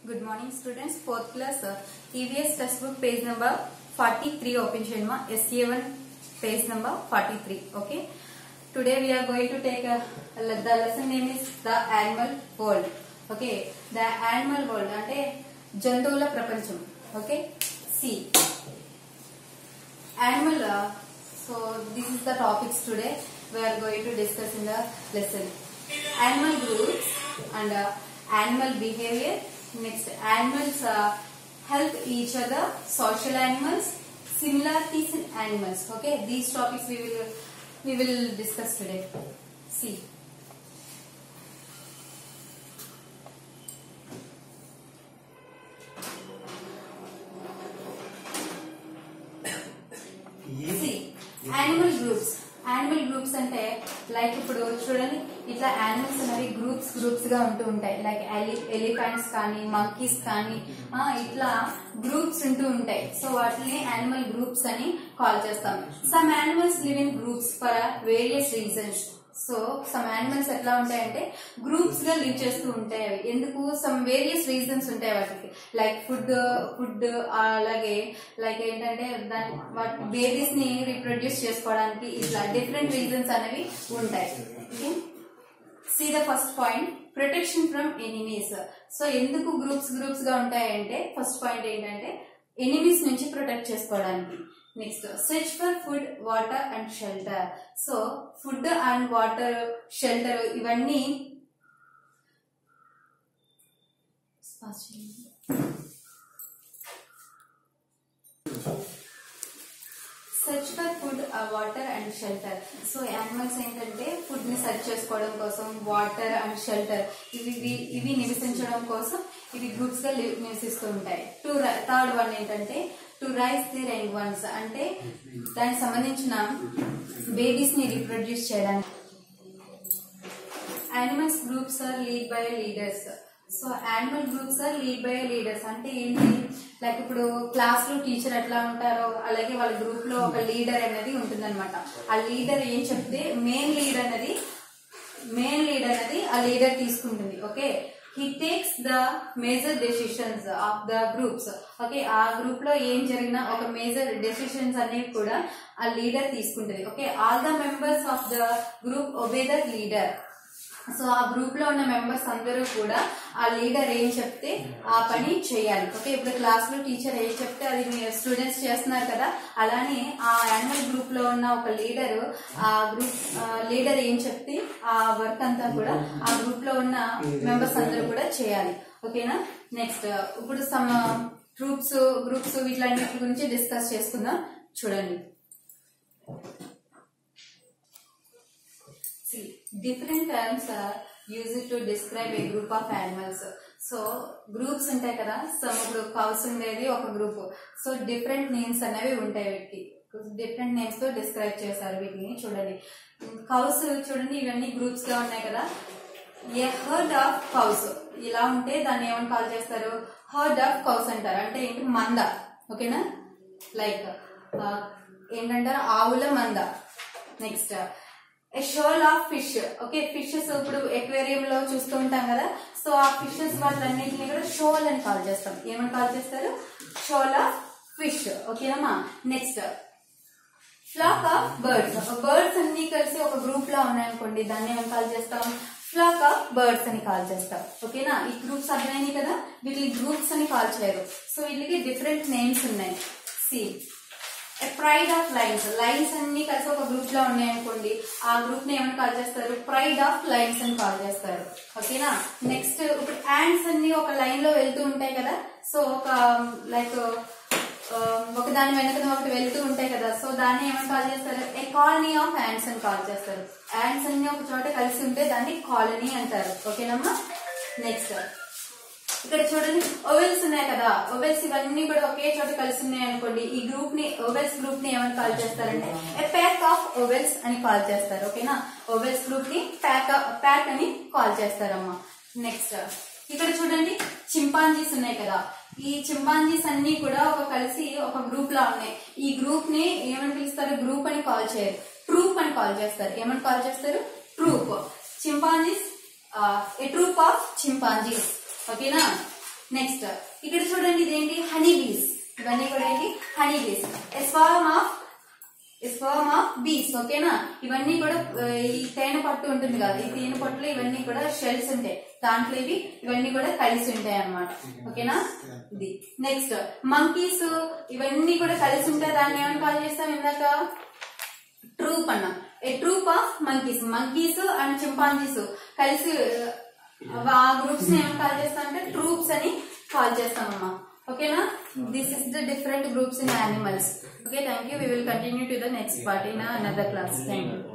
Good morning students. Fourth class uh, EVS textbook page number 43 open చేయమ్మా SCA1 page number 43. Okay. Today we are going to take a, the lesson name is the animal world. Okay. The animal world అంటే జంతువుల ప్రపంచం. Okay. See. Animal. Uh, so this is the topics today we are going to discuss in the lesson. Animal groups and uh, animal behavior. Next, animals uh, help each other. Social animals, similarities in animals. Okay, these topics we will we will discuss today. See. See, animal groups animal groups అంటే like ఇప్పుడు చూడండి ఇట్లా animals అనేవి groups groups గా ఉంటూ ఉంటాయి like elephants కానీ monkeys కానీ ఆ, ఇట్లా గ్రూప్స్ ఉంటూ ఉంటాయి సో వాటిని యానిమల్ గ్రూప్స్ అని కాల్ చేస్తాం some animals live in groups for various reasons so some animals ఎట్లా ఉంటాయంటే గ్రూప్స్ గా లివ్ చేస్తూ ఉంటాయి అవి ఎందుకు సమ్ వేరియస్ రీజన్స్ ఉంటాయి వాటికి లైక్ ఫుడ్ ఫుడ్ అలాగే లైక్ ఏంటంటే దాని వాటి బేబీస్ ని రీప్రొడ్యూస్ చేసుకోవడానికి ఇట్లా డిఫరెంట్ రీజన్స్ అనేవి ఉంటాయి see the first point protection from enemies so ఎందుకు గ్రూప్స్ గ్రూప్స్ గా ఉంటాయంటే ఫస్ట్ పాయింట్ ఏంటంటే ఎనిమీస్ నుంచి ప్రొటెక్ట్ చేసుకోవడానికి next search for food water and shelter so food and water shelter ఇవన్నీ search for food water and shelter so animals ఏంటంటే food ని search చేసుకోవడం కోసం వాటర్ అండ్ షెల్టర్ ఇవి ఇవి- ఇవి నివసించడం కోసం ఇవి గ్రూప్స్ గా లి- నివసిస్తూ ఉంటాయి టూ థర్డ్ వన్ ఏంటంటే to rise the young ones అంటే దానికి సంబంధించిన బేబీస్ ని రీప్రొడ్యూస్ చేయడానికి animal groups are led by leaders so animal groups are led by leaders అంటే ఏంటి లైక్ ఇప్పుడు క్లాస్ లో టీచర్ ఎట్లా ఉంటారో అలాగే వాళ్ళ గ్రూప్ లో ఒక లీడర్ అనేది ఉంటుందన్నమాట ఆ లీడర్ ఏం చెప్తే మెయిన్ లీడ్ అనేది మెయిన్ లీడ్ అనేది ఆ లీడర్ తీసుకుంటుంది okay he takes the major decisions of the groups okay ఆ గ్రూప్ లో ఏం జరిగినా ఒక మేజర్ డెసిషన్స్ అనేవి కూడా ఆ లీడర్ తీసుకుంటుంది okay all the members of the group obey the leader so ఆ గ్రూప్ లో ఉన్న మెంబర్స్ అందరూ కూడా ఆ లీడర్ ఏం చెప్తే ఆ పని చేయాలి ఓకే ఇప్పుడు క్లాస్ లో టీచర్ ఏం చెప్తే అది మీ స్టూడెంట్స్ చేస్తున్నారు కదా అలానే ఆ యాన్యువల్ గ్రూప్ లో ఉన్న ఒక లీడర్ ఆ గ్రూప్ లీడర్ ఏం చెప్తే ఆ వర్క్ అంతా కూడా ఆ గ్రూప్ లో ఉన్న మెంబర్స్ అందరూ కూడా చేయాలి ఓకేనా నెక్స్ట్ ఇప్పుడు సమ్ గ్రూప్స్ గ్రూప్స్ వీటిలన్నిటి గురించి డిస్కస్ చేసుకుందాం చూడండి See, different terms are used to describe a group of animals. So groups ఉంటాయి కదా సో ఇప్పుడు కౌస్ ఉండేది ఒక గ్రూప్ సో డిఫరెంట్ నేమ్స్ అనేవి ఉంటాయి వీటికి డిఫరెంట్ నేమ్స్ తో డిస్క్రైబ్ చేశారు వీటిని చూడండి కౌస్ చూడండి ఇవన్నీ గ్రూప్స్ గా ఉన్నాయి కదా ఏ హర్డ్ ఆఫ్ కౌస్ ఇలా ఉంటే దాన్ని ఏమని కాల్ చేస్తారు హర్డ్ ఆఫ్ కౌస్ అంటారు అంటే ఏంటి మంద ఓకేనా లైక్ ఏంటంటే ఆవుల మంద next shoal of fish okay fishes ఇప్పుడు ఎక్వేరియం లో చూస్తూ ఉంటాం కదా సో ఆ ఫిషెస్ వాటిలన్నింటినీ కూడా షోల్ అని కాల్ చేస్తాం ఏమని కాల్ చేస్తారు షోల్ ఆఫ్ ఫిష్ ఓకేనమ్మా next flock of birds birds అన్ని కలిసి ఒక గ్రూప్ లా ఉన్నాయనుకోండి దాన్ని ఏమని కాల్ చేస్తాం ఫ్లాక్ ఆఫ్ బర్డ్స్ అని కాల్ చేస్తాం ఓకేనా ఈ గ్రూప్స్ అర్థమైనాయి కదా వీటిని గ్రూప్స్ అని కాల్ చేయరు సో వీటికి డిఫరెంట్ నేమ్స్ ఉన్నాయి see pride of lions lions అన్ని కలిసి ఒక గ్రూప్ లో ఉన్నాయనుకోండి ఆ గ్రూప్ ని ఏమని కాల్ చేస్తారు ప్రైడ్ ఆఫ్ లైన్స్ అని కాల్ చేస్తారు ఓకేనా నెక్స్ట్ ఇప్పుడు యాండ్స్ అన్ని ఒక లైన్ లో వెళ్తూ ఉంటాయి కదా సో ఒక లైక్ ఒక దాని వెనక ఒకటి వెళ్తూ ఉంటాయి కదా సో దాన్ని ఏమని కాల్ చేస్తారు ఏ కాలనీ ఆఫ్ యాండ్స్ అని కాల్ చేస్తారు యాండ్స్ అన్ని ఒక చోట కలిసి ఉంటే దాన్ని కాలనీ అంటారు ఓకేనమ్మా నెక్స్ట్ ఇక్కడ చూడండి ఓవెల్స్ ఉన్నాయి కదా ఓవెల్స్ ఇవన్నీ కూడా ఒకే చోట కలిసి ఉన్నాయి అనుకోండి ఈ గ్రూప్ ని ఓవెల్స్ గ్రూప్ ని ఏమని కాల్ చేస్తారంటే ఏ ప్యాక్ ఆఫ్ ఓవెల్స్ అని కాల్ చేస్తారు ఓకేనా ఓవెల్స్ గ్రూప్ ని ప్యాక్ ప్యాక్ అని కాల్ చేస్తారమ్మా నెక్స్ట్ ఇక్కడ చూడండి చింపాంజీస్ ఉన్నాయి కదా ఈ చింపాంజీస్ అన్ని కూడా ఒక కలిసి ఒక గ్రూప్ లా ఉన్నాయి ఈ గ్రూప్ ని ఏమని పిలుస్తారు గ్రూప్ అని కాల్ చేయరు ట్రూప్ అని కాల్ చేస్తారు ఏమని కాల్ చేస్తారు troop chimpanzees a troop of chimpanzees ఓకేనా నెక్స్ట్ ఇక్కడ చూడండి ఇదేంటి హనీ బీస్ ఇవన్నీ కూడా ఏంటి honey bees swarm of sperm of bees ఓకేనా ఇవన్నీ కూడా ఆ, ఈ తేనె పట్టు ఉంటుంది కదా ఈ తేనె పట్టులో ఇవన్నీ కూడా షెల్స్ ఉంటాయి దాంట్లో ఇవి ఇవన్నీ కూడా కలిసి ఉంటాయి అన్నమాట ఓకేనా ఇది నెక్స్ట్ మంకీస్ ఇవన్నీ కూడా కలిసి ఉంటాయి దాన్ని ఏమని కాల్ చేస్తాం ఇందాక ట్రూప్ అన్న a troop of monkeys monkeys and chimpanzees కలిసి ఆ, ఆ గ్రూప్స్ ని ఏమని కాల్ చేస్తాం అంటే ట్రూప్స్ అని కాల్ చేస్తామమ్మా ఓకేనా this is the different groups in animals okay thank you we will continue to the next part in another class thank you